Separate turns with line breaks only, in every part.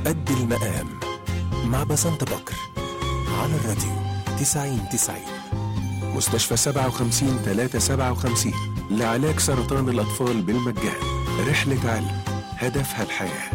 قد المقام مع بسنت بكر على الراديو 90 90 مستشفى 57 357 لعلاج سرطان الأطفال بالمجان رحلة علم هدفها الحياه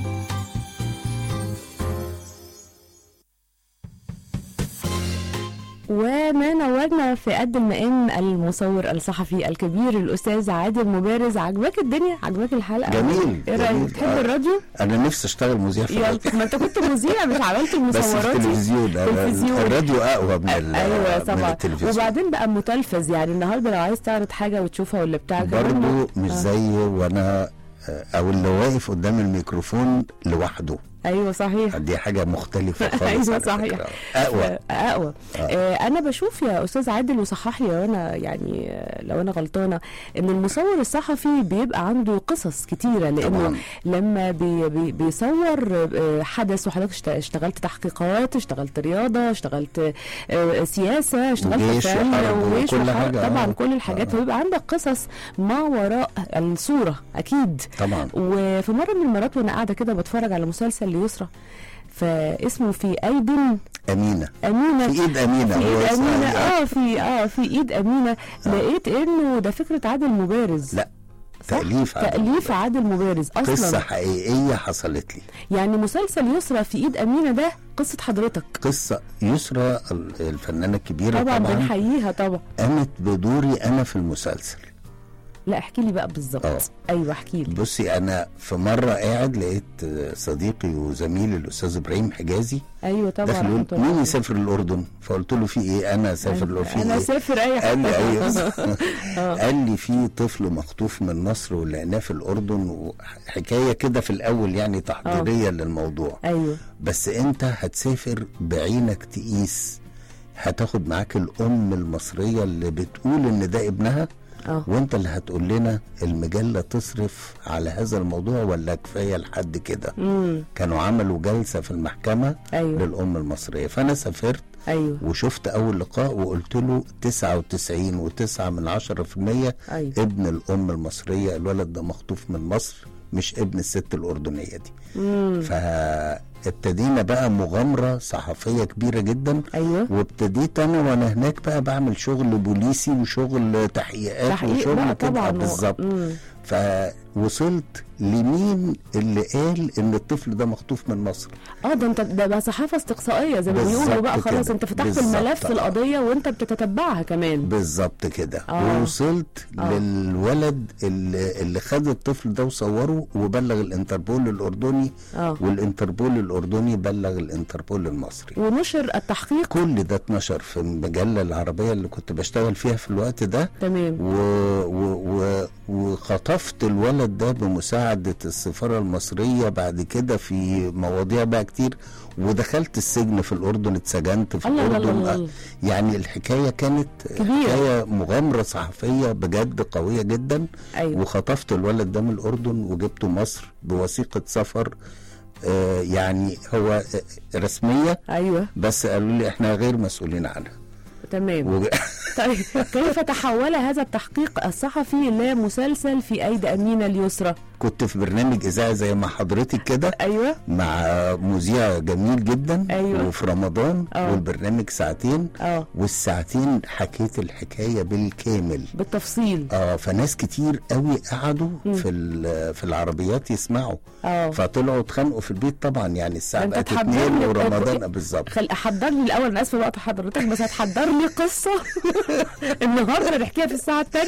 وما نورنا في قد المقام المصور الصحفي الكبير الاستاذ عادل مبارز عجبك الدنيا عجبك الحلقه
جميل
ايه رايك
جميل.
بتحب
آه.
الراديو
انا نفسي اشتغل مذيع في
يلا
الراديو.
ما انت كنت مذيع مش عملت
بس في
المصورات دي؟
التلفزيون أنا-
تلفزيون.
الراديو اقوى من ال-
ايوه
من
طبعا
التلفزيون
وبعدين بقى متلفز يعني النهارده لو عايز تعرض حاجه وتشوفها ولا بتاع كمان
برضه مش
آه.
زي وانا آه، او اللي واقف قدام الميكروفون لوحده
ايوه صحيح
دي حاجه مختلفه خالص
ايوه
على
صحيح
فكرة. اقوى
اقوى آه انا بشوف يا استاذ عادل وصحح لي لو انا يعني آه، لو انا غلطانه ان المصور الصحفي بيبقى عنده قصص كتيره لانه
طبعاً.
لما بي بي بيصور آه، حدث وحضرتك اشت- اشتغلت تحقيقات اشتغلت رياضه اشتغلت آه، سياسه اشتغلت
وجيش
فن
وحرب
وجيش
وكل
وحرب.
حاجة،
طبعا
آه.
كل الحاجات
آه.
فبيبقى عندك قصص ما وراء الصوره اكيد
طبعا
وفي مره من المرات وانا قاعده كده بتفرج على مسلسل ليسرى فاسمه في ايد
امينه
امينه
في ايد امينه
في
هو
ايد
اسمها
امينه
إيه؟
اه في اه في ايد امينه لقيت انه ده فكره عادل مبارز
لا
صح؟
تأليف عادل
تأليف عادل مبارز
قصه
اصلا
حقيقيه حصلت لي
يعني مسلسل يسرى في ايد امينه ده قصه حضرتك
قصه يسرى ال- الفنانه الكبيره
طبعا
طبعا,
بنحييها طبعا
قامت بدوري انا في المسلسل
لا احكي لي بقى بالظبط
آه.
ايوه احكي لي
بصي انا في مره قاعد لقيت صديقي وزميلي الاستاذ ابراهيم حجازي
ايوه طبعا
داخل يقول
رحمة الله
مين
عليه.
يسافر الاردن فقلت له في ايه انا اسافر له في
انا
ايه
اسافر اي
قال لي
حته
ايوه قال لي في طفل مخطوف من مصر ولقيناه في الاردن وحكايه كده في الاول يعني تحضيريه للموضوع
ايوه
بس انت هتسافر بعينك تقيس هتاخد معاك الام المصريه اللي بتقول ان ده ابنها
اه
وانت اللي هتقول لنا المجله تصرف على هذا الموضوع ولا كفايه لحد كده
امم
كانوا عملوا جلسه في المحكمه
ايوه
للام المصريه فانا سافرت
ايوه
وشفت اول لقاء وقلت له 99 و9 من 10%
ايوه
ابن الام المصريه الولد ده مخطوف من مصر مش ابن الست الاردنيه دي
امم
فابتدينا بقى مغامره صحفيه كبيره جدا
ايوه
وابتديت انا وانا هناك بقى بعمل شغل بوليسي وشغل تحقيقات
تحقيق
وشغل
بقى
كده
طبعا
بالظبط
مم.
فوصلت لمين اللي قال ان الطفل ده مخطوف من مصر
اه ده انت ده بقى صحافه استقصائيه زي ما
بالظبط
بيقولوا بقى خلاص
كده.
انت فتحت
بالظبط.
الملف القضيه وانت بتتتبعها كمان
بالظبط كده
آه.
ووصلت
آه.
للولد اللي, اللي خد الطفل ده وصوره وبلغ الانتربول الاردني
اه
والانتربول الاردني بلغ الانتربول المصري
ونشر التحقيق
كل ده اتنشر في المجله العربيه اللي كنت بشتغل فيها في الوقت ده
تمام
و... و... و... وخطفت الولد ده بمساعدة السفارة المصرية بعد كده في مواضيع بقى كتير ودخلت السجن في الأردن اتسجنت في
الله الله
الأردن
الله الله.
يعني الحكاية كانت
كبيرة.
حكاية مغامرة صحفية بجد قوية جدا
ايوه
وخطفت الولد ده من الأردن وجبته مصر بوثيقة سفر آه يعني هو آه، رسمية
ايوه
بس قالوا لي احنا غير مسؤولين عنها
تمام
و...
طيب كيف تحول هذا التحقيق الصحفي لمسلسل في ايد امينه اليسرى
كنت في برنامج إذاعي زي ما حضرتك كده
ايوه
مع مذيع جميل جدا
أيوة.
وفي رمضان
آه.
والبرنامج ساعتين
اه
والساعتين حكيت الحكايه بالكامل
بالتفصيل
اه فناس كتير قوي قعدوا
مم.
في ال- في العربيات يسمعوا
اه
فطلعوا اتخانقوا في البيت طبعا يعني الساعه
أنت
بقت
تحضر
اتنين
لي-
ورمضان بالظبط
خل حضر لي الاول انا اسفه وقت حضرتك بس هتحضر لي قصه النهارده نحكيها في الساعه الثانيه